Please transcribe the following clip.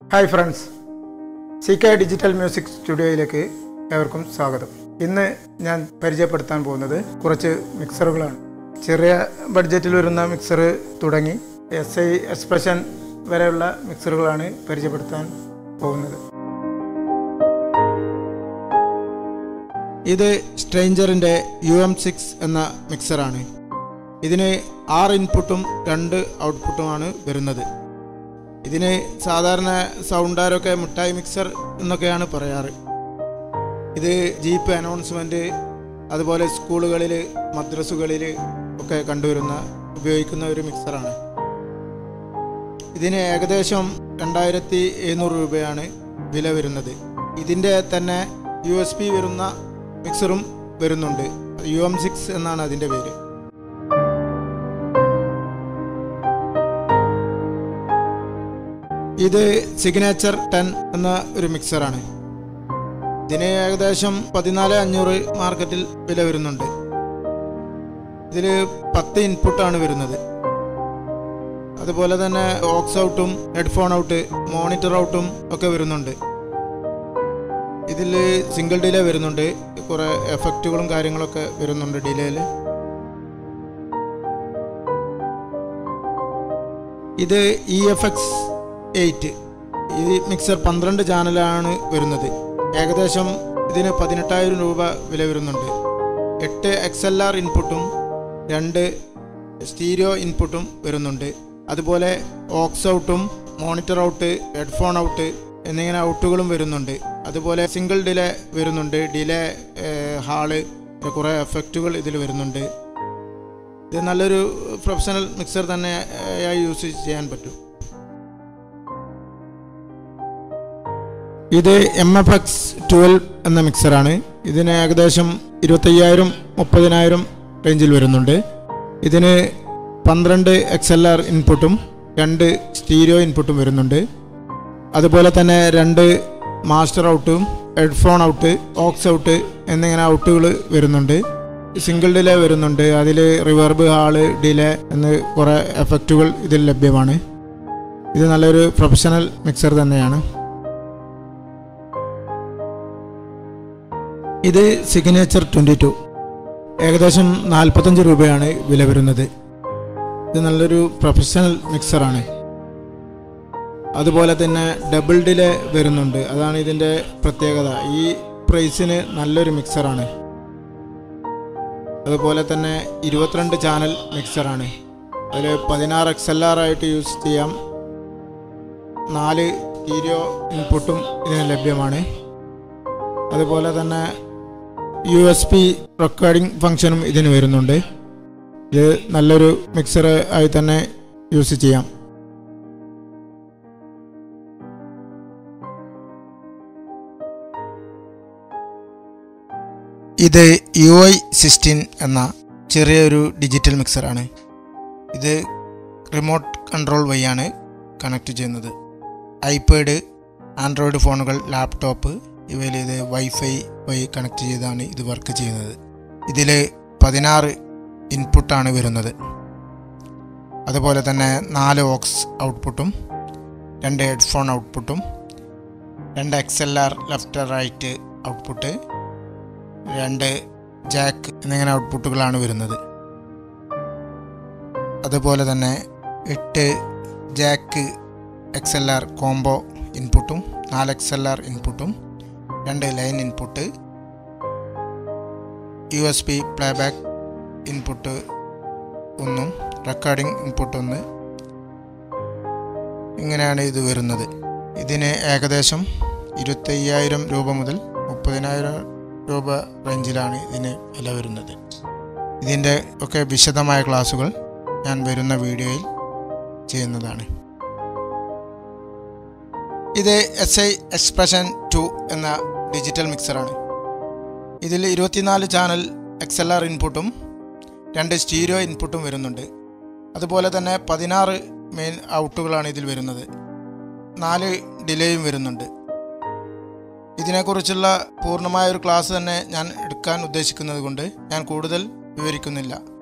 hi friends C K digital music സ്റ്റുഡിയോയിലേക്ക് ഏവർക്കും സ്വാഗതം ഇന്ന് ഞാൻ പരിചയപ്പെടുത്താൻ പോകുന്നത് കുറച്ച് മിക്സറുകളാണ് ചെറിയ ബഡ്ജറ്റിൽ വരുന്ന മിക്സർ തുടങ്ങി എസ് ഐ എക്സ്പ്രഷൻ വരെയുള്ള മിക്സറുകളാണ് പരിചയപ്പെടുത്താൻ പോകുന്നത് ഇത് സ്ട്രേഞ്ചറിൻ്റെ യു എം സിക്സ് എന്ന മിക്സറാണ് ഇതിന് ആറ് ഇൻപുട്ടും രണ്ട് ഔട്ട്പുട്ടുമാണ് വരുന്നത് ഇതിന് സാധാരണ സൗണ്ടാരൊക്കെ മിഠായി മിക്സർ എന്നൊക്കെയാണ് പറയാറ് ഇത് ജീപ്പ് അനൗൺസ്മെൻറ്റ് അതുപോലെ സ്കൂളുകളിൽ മദ്രസുകളിൽ ഒക്കെ കണ്ടുവരുന്ന ഉപയോഗിക്കുന്ന ഒരു മിക്സറാണ് ഇതിന് ഏകദേശം രണ്ടായിരത്തി എഴുന്നൂറ് രൂപയാണ് വില വരുന്നത് ഇതിൻ്റെ തന്നെ യു എസ് പി വരുന്ന മിക്സറും വരുന്നുണ്ട് യു എം സിക്സ് എന്നാണ് അതിൻ്റെ പേര് ഇത് സിഗ്നേച്ചർ ടെൻ എന്ന ഒരു മിക്സറാണ് ഇതിന് ഏകദേശം പതിനാല് അഞ്ഞൂറ് മാർക്കറ്റിൽ വില വരുന്നുണ്ട് ഇതിൽ പത്ത് ഇൻപുട്ടാണ് വരുന്നത് അതുപോലെ തന്നെ ഓക്സ് ഔട്ടും ഹെഡ്ഫോൺ ഔട്ട് മോണിറ്റർ ഔട്ടും ഒക്കെ വരുന്നുണ്ട് ഇതിൽ സിംഗിൾ ഡിലേ വരുന്നുണ്ട് കുറേ എഫക്റ്റുകളും കാര്യങ്ങളൊക്കെ വരുന്നുണ്ട് ഡിലേയിൽ ഇത് ഇ എഫ് എക്സ് എയ്റ്റ് ഈ മിക്സർ പന്ത്രണ്ട് ചാനലാണ് വരുന്നത് ഏകദേശം ഇതിന് പതിനെട്ടായിരം രൂപ വില വരുന്നുണ്ട് എട്ട് എക്സ് എൽ ആർ ഇൻപുട്ടും രണ്ട് സ്റ്റീരിയോ ഇൻപുട്ടും വരുന്നുണ്ട് അതുപോലെ ഓക്സ് ഔട്ടും മോണിറ്റർ ഔട്ട് ഹെഡ്ഫോൺ ഔട്ട് എന്നിങ്ങനെ ഔട്ടുകളും വരുന്നുണ്ട് അതുപോലെ സിംഗിൾ ഡിലേ വരുന്നുണ്ട് ഡിലേ ഹാള് കുറേ എഫക്റ്റുകൾ ഇതിൽ വരുന്നുണ്ട് ഇത് നല്ലൊരു പ്രൊഫഷണൽ മിക്സർ തന്നെ ആയി യൂസ് ചെയ്യാൻ പറ്റും ഇത് എം എഫ് എക്സ് ട്വൽവ് എന്ന മിക്സറാണ് ഇതിന് ഏകദേശം ഇരുപത്തയ്യായിരം മുപ്പതിനായിരം റേഞ്ചിൽ വരുന്നുണ്ട് ഇതിന് പന്ത്രണ്ട് എക്സ് എൽ ആർ ഇൻപുട്ടും രണ്ട് സ്റ്റീരിയോ ഇൻപുട്ടും വരുന്നുണ്ട് അതുപോലെ തന്നെ രണ്ട് മാസ്റ്റർ ഔട്ടും ഹെഡ്ഫോൺ ഔട്ട് ഓക്സ് ഔട്ട് എന്നിങ്ങനെ ഔട്ടുകൾ വരുന്നുണ്ട് സിംഗിൾ ഡിലേ വരുന്നുണ്ട് അതിൽ റിവർബ് ഹാള് ഡിലേ എന്ന് കുറേ എഫക്റ്റുകൾ ഇതിൽ ലഭ്യമാണ് ഇത് നല്ലൊരു പ്രൊഫഷണൽ മിക്സർ തന്നെയാണ് ഇത് സിഗ്നേച്ചർ ട്വൻറ്റി ടു ഏകദേശം നാൽപ്പത്തഞ്ച് രൂപയാണ് വില വരുന്നത് ഇത് നല്ലൊരു പ്രൊഫഷണൽ മിക്സറാണ് അതുപോലെ തന്നെ ഡബിൾ ഡിലേ വരുന്നുണ്ട് അതാണ് ഇതിൻ്റെ പ്രത്യേകത ഈ പ്രൈസിന് നല്ലൊരു മിക്സറാണ് അതുപോലെ തന്നെ ഇരുപത്തിരണ്ട് ചാനൽ മിക്സറാണ് അതിൽ പതിനാറ് എക്സ് എൽ ആർ ആയിട്ട് യൂസ് ചെയ്യാം നാല് സ്റ്റീരിയോ ഇൻപുട്ടും ഇതിന് ലഭ്യമാണ് അതുപോലെ തന്നെ യു എസ് പി റെക്കോർഡിംഗ് ഫങ്ഷനും ഇതിന് വരുന്നുണ്ട് ഇത് നല്ലൊരു മിക്സർ ആയി തന്നെ യൂസ് ചെയ്യാം ഇത് യു ഐ സിക്സ്റ്റീൻ എന്ന ചെറിയൊരു ഡിജിറ്റൽ മിക്സറാണ് ഇത് റിമോട്ട് കൺട്രോൾ വഴിയാണ് കണക്ട് ചെയ്യുന്നത് ഐപാഡ് ആൻഡ്രോയിഡ് ഫോണുകൾ ലാപ്ടോപ്പ് ഇവയിൽ ഇത് വൈഫൈ വഴി കണക്ട് ചെയ്താണ് ഇത് വർക്ക് ചെയ്യുന്നത് ഇതിൽ പതിനാറ് ഇൻപുട്ടാണ് വരുന്നത് അതുപോലെ തന്നെ നാല് ഓക്സ് ഔട്ട്പുട്ടും രണ്ട് ഹെഡ്ഫോൺ ഔട്ട്പുട്ടും രണ്ട് X L R left right output രണ്ട് ജാക്ക് എന്നിങ്ങനെ ഔട്ട്പുട്ടുകളാണ് വരുന്നത് അതുപോലെ തന്നെ എട്ട് jack X L R combo ഇൻപുട്ടും നാല് എക്സ് എൽ ആർ ഇൻപുട്ടും രണ്ട് line input U S B playback input ഒന്നും റെക്കോർഡിംഗ് ഇൻപുട്ട് ഒന്ന് ഇങ്ങനെയാണ് ഇത് വരുന്നത് ഇതിന് ഏകദേശം ഇരുപത്തയ്യായിരം രൂപ മുതൽ മുപ്പതിനായിരം രൂപ റേഞ്ചിലാണ് ഇതിന് വില വരുന്നത് ഇതിൻ്റെ ഒക്കെ വിശദമായ ക്ലാസ്സുകൾ ഞാൻ വരുന്ന വീഡിയോയിൽ ചെയ്യുന്നതാണ് ഇത് എസ് ഐ എക്സ്പ്രഷൻ ടു എന്ന ഡിജിറ്റൽ മിക്സറാണ് ഇതിൽ ഇരുപത്തിനാല് ചാനൽ എക്സ് എൽ ആർ ഇൻപുട്ടും രണ്ട് സ്റ്റീരിയോ ഇൻപുട്ടും വരുന്നുണ്ട് അതുപോലെ തന്നെ പതിനാറ് മെയിൻ ഔട്ടുകളാണ് ഇതിൽ വരുന്നത് നാല് ഡിലേയും വരുന്നുണ്ട് ഇതിനെക്കുറിച്ചുള്ള പൂർണ്ണമായ ഒരു ക്ലാസ് തന്നെ ഞാൻ എടുക്കാൻ ഉദ്ദേശിക്കുന്നത് കൊണ്ട് ഞാൻ കൂടുതൽ വിവരിക്കുന്നില്ല